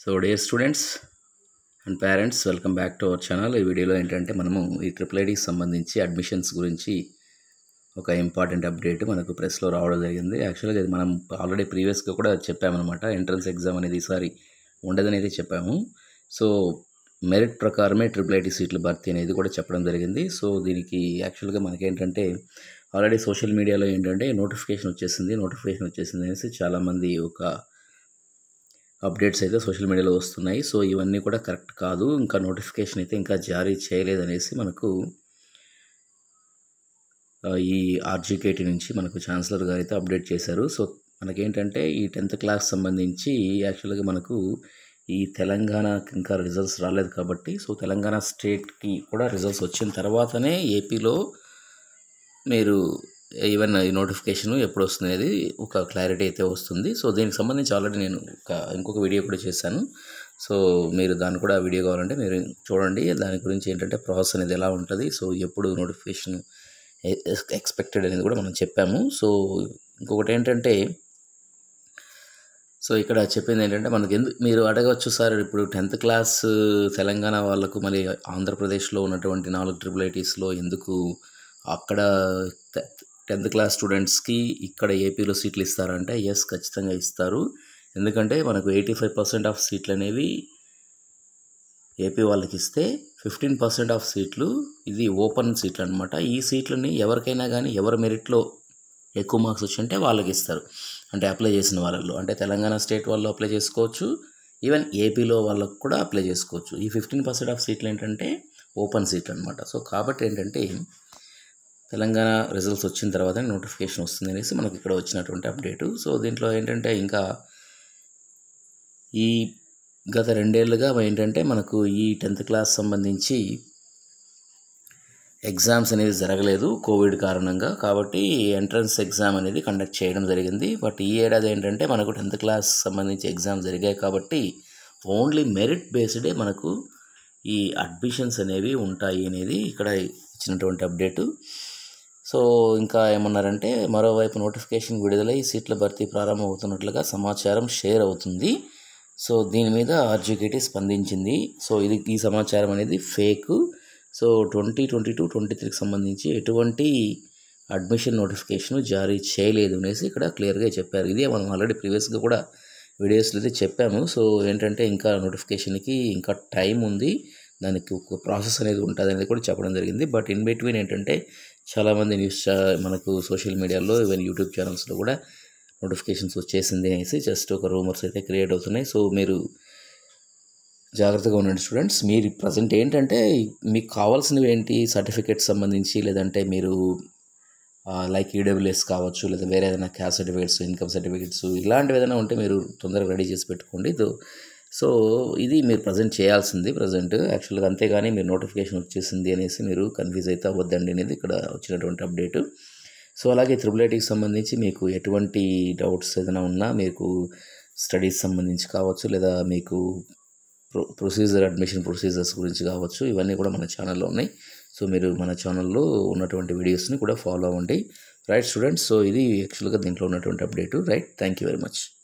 so dear students and parents welcome back to our channel ఈ వీడియోలో ఏంటంటే మనము ఈ ట్రిపుల్ ఐడికి సంబంధించి అడ్మిషన్స్ గురించి ఒక ఇంపార్టెంట్ అప్డేట్ మనకు ప్రెస్లో రావడం జరిగింది యాక్చువల్గా ఇది మనం ఆల్రెడీ ప్రీవియస్గా కూడా చెప్పామన్నమాట ఎంట్రన్స్ ఎగ్జామ్ అనేది ఈసారి ఉండదని అయితే చెప్పాము సో మెరిట్ ప్రకారమే ట్రిపుల్ ఐటీ సీట్ల భర్తీ అనేది కూడా చెప్పడం జరిగింది సో దీనికి యాక్చువల్గా మనకేంటంటే ఆల్రెడీ సోషల్ మీడియాలో ఏంటంటే నోటిఫికేషన్ వచ్చేసింది నోటిఫికేషన్ వచ్చేసింది అనేసి చాలామంది ఒక అప్డేట్స్ అయితే సోషల్ మీడియాలో వస్తున్నాయి సో ఇవన్నీ కూడా కరెక్ట్ కాదు ఇంకా నోటిఫికేషన్ అయితే ఇంకా జారీ చేయలేదనేసి మనకు ఆ, ఈ ఆర్జీకేటీ నుంచి మనకు ఛాన్సలర్ గారు అయితే అప్డేట్ చేశారు సో మనకేంటంటే ఈ టెన్త్ క్లాస్ సంబంధించి యాక్చువల్గా మనకు ఈ తెలంగాణకి ఇంకా రిజల్ట్స్ రాలేదు కాబట్టి సో తెలంగాణ స్టేట్కి కూడా రిజల్ట్స్ వచ్చిన తర్వాతనే ఏపీలో మీరు ఈవెన్ ఈ నోటిఫికేషన్ ఎప్పుడు వస్తుంది అనేది ఒక క్లారిటీ అయితే వస్తుంది సో దీనికి సంబంధించి ఆల్రెడీ నేను ఒక ఇంకొక వీడియో కూడా చేశాను సో మీరు దాన్ని కూడా వీడియో కావాలంటే మీరు చూడండి దాని గురించి ఏంటంటే ప్రాసెస్ అనేది ఎలా ఉంటుంది సో ఎప్పుడు నోటిఫికేషన్ ఎక్స్పెక్టెడ్ అనేది కూడా మనం చెప్పాము సో ఇంకొకటి ఏంటంటే సో ఇక్కడ చెప్పింది ఏంటంటే మనకి ఎందుకు మీరు అడగవచ్చు సార్ ఇప్పుడు టెన్త్ క్లాస్ తెలంగాణ వాళ్ళకు మళ్ళీ ఆంధ్రప్రదేశ్లో ఉన్నటువంటి నాలుగు ట్రిపుల్ ఐటీస్లో ఎందుకు అక్కడ టెన్త్ క్లాస్ స్టూడెంట్స్కి ఇక్కడ ఏపీలో సీట్లు ఇస్తారంటే ఎస్ ఖచ్చితంగా ఇస్తారు ఎందుకంటే మనకు ఎయిటీ ఫైవ్ పర్సెంట్ ఆఫ్ సీట్లు అనేవి ఏపీ వాళ్ళకి ఇస్తే ఫిఫ్టీన్ పర్సెంట్ ఆఫ్ సీట్లు ఇది ఓపెన్ సీట్లు అనమాట ఈ సీట్లని ఎవరికైనా కానీ ఎవరి మెరిట్లో ఎక్కువ మార్క్స్ వచ్చి వాళ్ళకి ఇస్తారు అంటే అప్లై చేసిన వాళ్ళలో అంటే తెలంగాణ స్టేట్ వాళ్ళు అప్లై చేసుకోవచ్చు ఈవెన్ ఏపీలో వాళ్ళకు కూడా అప్లై చేసుకోవచ్చు ఈ ఫిఫ్టీన్ పర్సెంట్ ఆఫ్ సీట్లు ఏంటంటే ఓపెన్ సీట్ అనమాట సో కాబట్టి ఏంటంటే తెలంగాణ రిజల్ట్స్ వచ్చిన తర్వాత నోటిఫికేషన్ వస్తుంది అనేసి మనకి ఇక్కడ వచ్చినటువంటి అప్డేటు సో దీంట్లో ఏంటంటే ఇంకా ఈ గత రెండేళ్లుగా ఏంటంటే మనకు ఈ టెన్త్ క్లాస్ సంబంధించి ఎగ్జామ్స్ అనేది జరగలేదు కోవిడ్ కారణంగా కాబట్టి ఎంట్రన్స్ ఎగ్జామ్ అనేది కండక్ట్ చేయడం జరిగింది బట్ ఈ ఏడాది ఏంటంటే మనకు టెన్త్ క్లాస్ సంబంధించి ఎగ్జామ్ జరిగాయి కాబట్టి ఓన్లీ మెరిట్ బేస్డే మనకు ఈ అడ్మిషన్స్ అనేవి ఉంటాయి అనేది ఇక్కడ ఇచ్చినటువంటి అప్డేటు సో ఇంకా ఏమన్నారంటే మరోవైపు నోటిఫికేషన్ విడుదలై సీట్ల భర్తీ ప్రారంభమవుతున్నట్లుగా సమాచారం షేర్ అవుతుంది సో దీని మీద ఆర్జీకేటీ స్పందించింది సో ఇది ఈ సమాచారం అనేది fake so twenty twenty two twenty త్రీకి సంబంధించి ఎటువంటి అడ్మిషన్ నోటిఫికేషన్ జారీ చేయలేదు అనేసి ఇక్కడ క్లియర్గా చెప్పారు ఇదే మనం ఆల్రెడీ ప్రీవియస్గా కూడా వీడియోస్లో అయితే చెప్పాము సో ఏంటంటే ఇంకా నోటిఫికేషన్కి ఇంకా టైం ఉంది దానికి ఒక ప్రాసెస్ అనేది ఉంటుంది అనేది కూడా చెప్పడం జరిగింది బట్ ఇన్ బిట్వీన్ ఏంటంటే చాలామంది న్యూస్ ఛా- మనకు సోషల్ మీడియాలో ఈవెన్ యూట్యూబ్ ఛానల్స్లో కూడా నోటిఫికేషన్స్ వచ్చేసింది అనేసి జస్ట్ ఒక రూమర్స్ అయితే క్రియేట్ అవుతున్నాయి సో మీరు జాగ్రత్తగా ఉండండి స్టూడెంట్స్ మీరు ప్రజెంట్ ఏంటంటే మీకు కావాల్సినవి ఏంటి సర్టిఫికేట్స్ సంబంధించి లేదంటే మీరు లైక్ ఈడబ్ల్యూఎస్ కావచ్చు లేదా వేరే ఏదైనా క్యాస్ట్ సర్టిఫికేట్స్ ఇన్కమ్ సర్టిఫికేట్స్ ఇలాంటివి ఏదైనా ఉంటే మీరు తొందరగా రెడీ చేసి పెట్టుకోండి దో- సో ఇది మీరు ప్రజెంట్ చేయాల్సింది ప్రజెంట్ యాక్చువల్గా అంతేగాని మీరు నోటిఫికేషన్ వచ్చేసింది అనేసి మీరు కన్ఫ్యూజ్ అయితే అవ్వద్దండి అనేది ఇక్కడ వచ్చినటువంటి అప్డేట్ సో అలాగే త్రిబుల్ ఐటీకి సంబంధించి మీకు ఎటువంటి డౌట్స్ ఏదైనా ఉన్నా మీకు స్టడీస్ సంబంధించి కావచ్చు లేదా మీకు ప్రొ ప్రొసీజర్ అడ్మిషన్ ప్రొసీజర్స్ గురించి కావచ్చు ఇవన్నీ కూడా మన ఛానల్లో ఉన్నాయి సో మీరు మన ఛానల్లో ఉన్నటువంటి వీడియోస్ని కూడా ఫాలో అవ్వండి రైట్ స్టూడెంట్స్ సో ఇది యాక్చువల్గా దీంట్లో ఉన్నటువంటి update right thank you very much